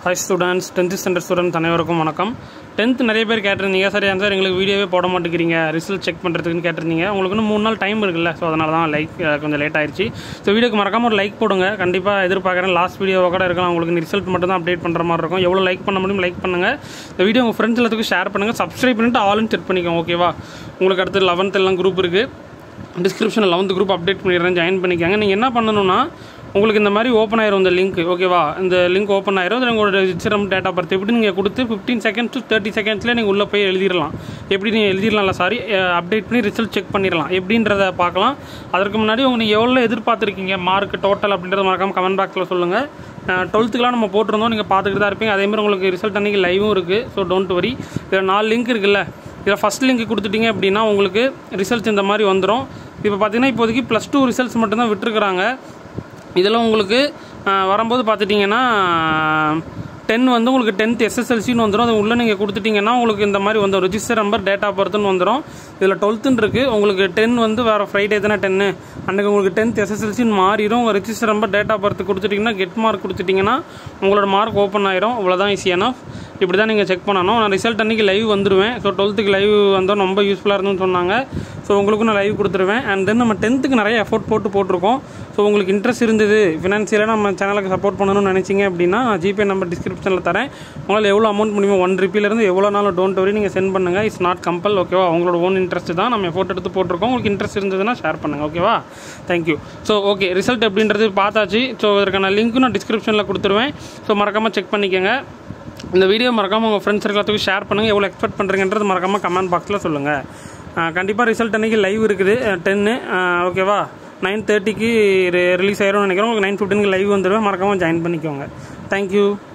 hi students tenth standard students அனைவருக்கும் வணக்கம் tenth நிறைய பேர் கேட்டிருந்தீங்க சரி சார் எங்களுக்கு வீடியோவே போட மாட்டேங்கிறீங்க ரிசல்ட் செக் பண்ணுறதுக்குன்னு கேட்டிருந்தீங்க உங்களுக்கு இன்னும் மூணு நாள் டைம் இருக்குல்ல ஸோ அதனால தான் லைக் கொஞ்சம் லேட் ஆயிடுச்சு ஸோ வீடியோக்கு மறக்காம ஒரு லைக் போடுங்க கண்டிப்பாக எதிர்பார்க்குறேன் லாஸ்ட் வீடியோவை கூட இருக்கலாம் உங்களுக்கு ரிசல்ட் மட்டும் தான் அப்டேட் பண்ணுற மாதிரி இருக்கும் எவ்வளோ லைக் பண்ண முடியும் லைக் பண்ணுங்கள் இந்த வீடியோ உங்கள் ஃப்ரெண்ட்ஸ் எல்லாத்துக்கும் ஷேர் பண்ணுங்கள் சப்ஸ்கிரைப் பண்ணிட்டு ஆல்னு செட் பண்ணிக்கோங்க ஓகேவா உங்களுக்கு அடுத்து லெவன்த் எல்லாம் குரூப் இருக்குது டிஸ்கிரிப்ஷனில் லெவன்த் குரூப் அப்டேட் பண்ணிடுறேன் ஜாயின் பண்ணிக்கோங்க நீங்கள் என்ன பண்ணணும்னா உங்களுக்கு இந்த மாதிரி ஓப்பன் ஆயிரும் இந்த லிங்க் ஓகேவா இந்த லிங்க் ஓப்பன் ஆயிரும் அதில் உங்களோட சிரம் டேட்டா பர்த் எப்படி நீங்கள் கொடுத்து ஃபிஃப்டீன் செகண்ட்ஸ் டு தேர்ட்டி செகண்ட்ஸ்லேயே நீங்கள் உள்ளே போய் எழுதிடலாம் எப்படி நீங்கள் எழுதிடலாம்ல சாரி அப்டேட் பண்ணி ரிசல்ட் செக் பண்ணிடலாம் எப்படின்றத பார்க்கலாம் அதற்கு முன்னாடி உங்க நீங்கள் எவ்வளோ எதிர்பார்த்துருக்கீங்க மார்க் டோட்டல் அப்படின்றத மறக்காம கமெண்ட் பாக்ஸில் சொல்லுங்கள் டுவெல்த்துக்குலாம் நம்ம போட்டிருந்தோம் நீங்கள் பார்த்துக்கிட்டு தான் இருப்பீங்க அதேமாதிரி உங்களுக்கு ரிசல்ட் அன்றைக்கி லைவும் இருக்குது ஸோ டோன்ட் வரி இதில் நாலு லிங்க் இருக்குல்ல இதில் ஃபஸ்ட் லிங்க் கொடுத்துட்டீங்க அப்படின்னா உங்களுக்கு ரிசல்ட்ஸ் இந்த மாதிரி வந்துடும் இப்போ பார்த்தீங்கன்னா இப்போதைக்கு ப்ளஸ் டூ ரிசல்ட்ஸ் மட்டும்தான் விட்டுருக்குறாங்க இதில் உங்களுக்கு அஹ், வரும்போது பார்த்துட்டிங்கன்னா டென் வந்து உங்களுக்கு டென்த் எஸ்எஸ்எல்சின்னு வந்துடும் அது உள்ளே நீங்கள் கொடுத்துட்டீங்கன்னா உங்களுக்கு இந்த மாதிரி வந்துடும் ரிஜிஸ்டர் நம்பர் டேட் ஆஃப் பர்த்னு வந்துடும் இதில் டுவெல்த்துன்னு இருக்குது உங்களுக்கு டென் வந்து வேறு ஃப்ரைடே தானே டென்னு அன்றைக்கி உங்களுக்கு டென்த் எஸ்எஸ்எல்சின்னு மாறிடும் உங்கள் register number date of birth கொடுத்துட்டிங்கன்னா கெட் மார்க் கொடுத்துட்டிங்கன்னா உங்களோட மார்க் ஓப்பன் ஆயிரும் இவ்வளோதான் ஈஸியான இப்படி தான் நீங்கள் செக் பண்ணணும் நான் ரிசல்ட் அன்றைக்கி லைவ் வந்துடுவேன் ஸோ டுவெல்த்துக்கு லைவ் வந்தால் ரொம்ப யூஸ்ஃபுல்லாக இருந்துன்னு சொன்னாங்க ஸோ உங்களுக்கும் நான் லைவ் கொடுத்துருவேன் அண்ட் தென் நம்ம டென்த்துக்கு நிறைய எஃபோர்ட் போட்டு போட்டிருக்கோம் ஸோ உங்களுக்கு இன்ட்ரெஸ்ட் இருந்தது ஃபினான்ஷியலாக நம்ம சேனலுக்கு சப்போர்ட் பண்ணணும்னு நினச்சிங்க அப்படின்னா ஜிபே நம்பர் டிஸ்கிரிப்ஷனில் தரேன் உங்களால் எவ்வளோ அமௌண்ட் முடியுமோ ஒன் ருப்பிலேருந்து எவ்வளோ நாளும் டோன்ட் வரி நீங்கள் சென்ட் பண்ணுங்கள் இட்ஸ் நாட் கம்பல் ஓகேவா உங்களோட ஓன் இன்ட்ரெஸ்ட் தான் நம்ம எஃபோர்ட் எடுத்து போட்டிருக்கோம் உங்களுக்கு இன்ட்ரெஸ்ட் இருந்ததுன்னா ஷேர் பண்ணுங்கள் ஓகேவா தேங்க்யூ ஸோ ஓகே ரிசல்ட் எப்படின்றது பார்த்தாச்சு ஸோ இதற்கான லிங்க்கும் நான் டிஸ்கிரிப்ஷனில் கொடுத்துருவேன் ஸோ மறக்காமல் செக் பண்ணிக்கோங்க இந்த வீடியோ மறக்காமல் உங்கள் ஃப்ரெண்ட்ஸ் எல்லாத்துக்கும் ஷேர் பண்ணுங்கள் எவ்வளோ எக்ஸ்பெக்ட் பண்ணுறீங்கன்றது மறக்காமல் கமெண்ட் பாக்ஸில் சொல்லுங்கள் கண்டிப்பாக ரிசல்ட் அன்றைக்கி லைவ் இருக்குது டென்னு ஓகேவா நைன் தேர்ட்டிக்கு ரிலீஸ் ஆயிரும்னு நினைக்கிறேன் உங்களுக்கு நைன் ஃபிஃப்டீனுக்கு லைவ் வந்துடுவேன் மறக்காமல் ஜாயின் பண்ணிக்கோங்க தேங்க்யூ